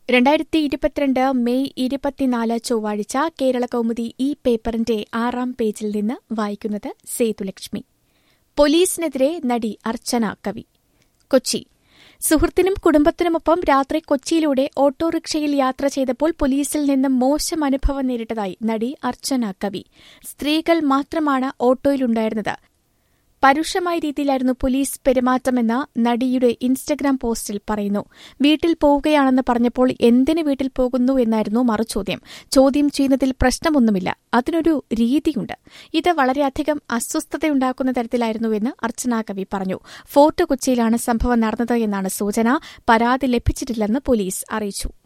രണ്ടായിരത്തി ഇരുപത്തിരണ്ട് മെയ് ഇരുപത്തിനാല് ചൊവ്വാഴ്ച കേരള കൗമുദി ഈ പേപ്പറിന്റെ ആറാം പേജിൽ നിന്ന് വായിക്കുന്നത് സേതുലക്ഷ്മി പോലീസിനെതിരെ നടി അർച്ചന കവി കൊച്ചി സുഹൃത്തിനും കുടുംബത്തിനുമൊപ്പം രാത്രി കൊച്ചിയിലൂടെ ഓട്ടോറിക്ഷയിൽ യാത്ര ചെയ്തപ്പോൾ പോലീസിൽ നിന്ന് മോശം അനുഭവം നേരിട്ടതായി നടി അർച്ചന കവി സ്ത്രീകൾ മാത്രമാണ് ഓട്ടോയിലുണ്ടായിരുന്നത് പരുഷമായ രീതിയിലായിരുന്നു പോലീസ് പെരുമാറ്റമെന്ന് നടിയുടെ ഇൻസ്റ്റഗ്രാം പോസ്റ്റിൽ പറയുന്നു വീട്ടിൽ പോവുകയാണെന്ന് പറഞ്ഞപ്പോൾ എന്തിന് വീട്ടിൽ പോകുന്നു എന്നായിരുന്നു മറുചോദ്യം ചോദ്യം ചെയ്യുന്നതിൽ പ്രശ്നമൊന്നുമില്ല അതിനൊരു രീതിയുണ്ട് ഇത് വളരെയധികം അസ്വസ്ഥതയുണ്ടാക്കുന്ന തരത്തിലായിരുന്നുവെന്ന് അർച്ചന കവി പറഞ്ഞു ഫോർട്ട് കൊച്ചിയിലാണ് സംഭവം നടന്നത് എന്നാണ് സൂചന പരാതി ലഭിച്ചിട്ടില്ലെന്ന് പോലീസ് അറിയിച്ചു